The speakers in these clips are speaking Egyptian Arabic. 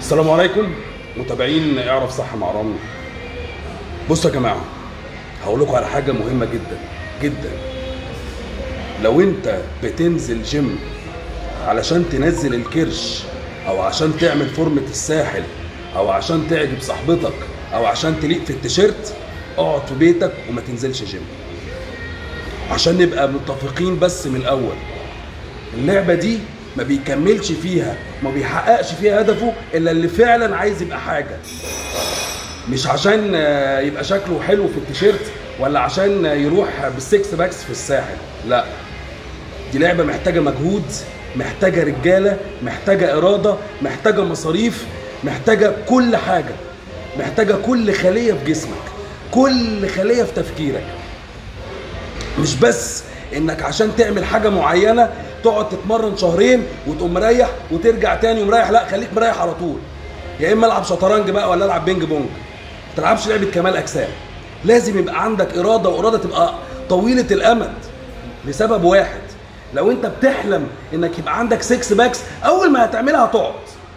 السلام عليكم متابعين اعرف صح مع رامي بصوا يا جماعه هقول لكم على حاجه مهمه جدا جدا لو انت بتنزل جيم علشان تنزل الكرش او عشان تعمل فورمه الساحل او عشان تعجب صاحبتك او عشان تليق في التيشيرت اقعد في بيتك وما تنزلش جيم عشان نبقى متفقين بس من الاول اللعبه دي ما بيكملش فيها ما بيحققش فيها هدفه الا اللي فعلا عايز يبقى حاجه مش عشان آه، يبقى شكله حلو في التيشيرت ولا عشان آه، يروح بالسكس باكس في الساحل لا دي لعبه محتاجه مجهود محتاجه رجاله محتاجه اراده محتاجه مصاريف محتاجه كل حاجه محتاجه كل خليه في جسمك كل خليه في تفكيرك مش بس انك عشان تعمل حاجه معينه تقعد تتمرن شهرين وتقوم مريح وترجع تاني ومريح لا خليك مريح على طول يا اما العب شطرنج بقى ولا العب بينج بونج ما تلعبش لعبه كمال اجسام لازم يبقى عندك اراده واراده تبقى طويله الامد لسبب واحد لو انت بتحلم انك يبقى عندك سكس باكس اول ما هتعملها هتقعد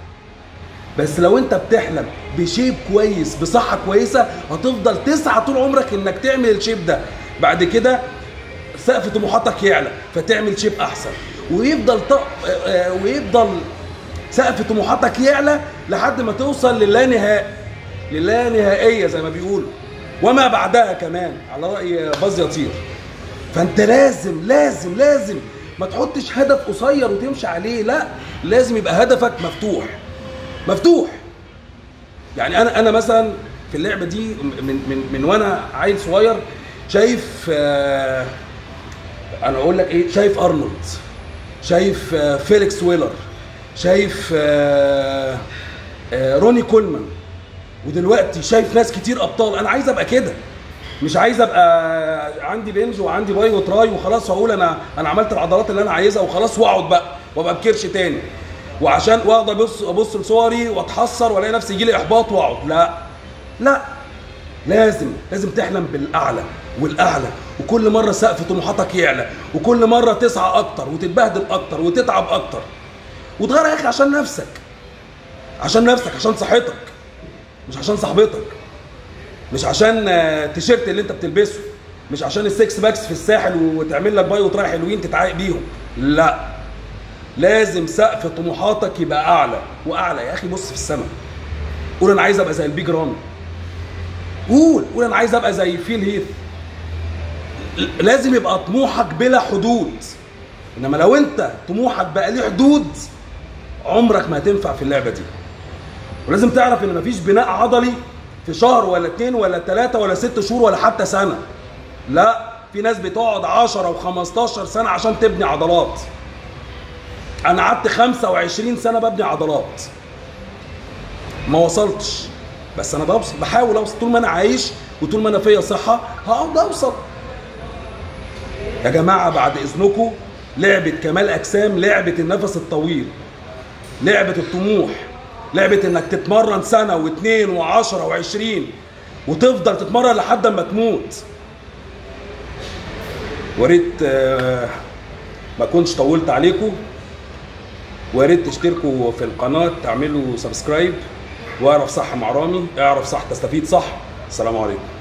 بس لو انت بتحلم بشيب كويس بصحه كويسه هتفضل تسعى طول عمرك انك تعمل الشيب ده بعد كده سقف طموحاتك يعلى فتعمل شيب احسن ويفضل ط... آه، آه، ويفضل سقف طموحاتك يعلى لحد ما توصل للا نهاء للا نهائيه زي ما بيقولوا وما بعدها كمان على راي باز يطير فانت لازم لازم لازم ما تحطش هدف قصير وتمشي عليه لا لازم يبقى هدفك مفتوح مفتوح يعني انا انا مثلا في اللعبه دي من من من وانا عيل صغير شايف آه، انا اقول لك ايه شايف ارنولد شايف آه، فيليكس ويلر شايف آه، آه، روني كولمان ودلوقتي شايف ناس كتير ابطال انا عايز ابقى كده مش عايز ابقى عندي بنج وعندي باي وتراي وخلاص واقول انا انا عملت العضلات اللي انا عايزها وخلاص واقعد بقى وابقى بكرش تاني وعشان واقعد ابص ابص لصوري واتحسر والاقي نفسي يجي لي احباط واقعد لا لا لازم لازم تحلم بالاعلى والاعلى وكل مره سقف طموحاتك يعلى وكل مره تسعى اكتر وتتبهدل اكتر وتتعب اكتر وتغير يا اخي عشان نفسك عشان نفسك عشان صحتك مش عشان صاحبتك مش عشان آه، التيشيرت اللي انت بتلبسه مش عشان السكس باكس في الساحل وتعمل لك باي وتراي حلوين تتعايق بيهم لا لازم سقف طموحاتك يبقى اعلى واعلى يا اخي بص في السماء قول انا عايز ابقى زي البيج رامي قول قول انا عايز ابقى زي فيل هيث لازم يبقى طموحك بلا حدود انما لو انت طموحك بقى ليه حدود عمرك ما هتنفع في اللعبه دي ولازم تعرف ان مفيش بناء عضلي في شهر ولا اتنين ولا تلاتة ولا ست شهور ولا حتى سنة لا في ناس بتقعد 10 و15 سنة عشان تبني عضلات انا قعدت 25 سنة ببني عضلات ما وصلتش بس انا بوصل بحاول اوصل طول ما انا عايش وطول ما انا فيا صحة هقعد اوصل يا جماعة بعد اذنكم لعبة كمال اجسام لعبة النفس الطويل لعبة الطموح لعبة انك تتمرن سنة واثنين وعشرة وعشرين وتفضل تتمرن لحد ما تموت وريت آه، ما كنتش طولت عليكم ويا ريت تشتركوا في القناة تعملوا سبسكرايب واعرف صح مع رامي اعرف صح تستفيد صح السلام عليكم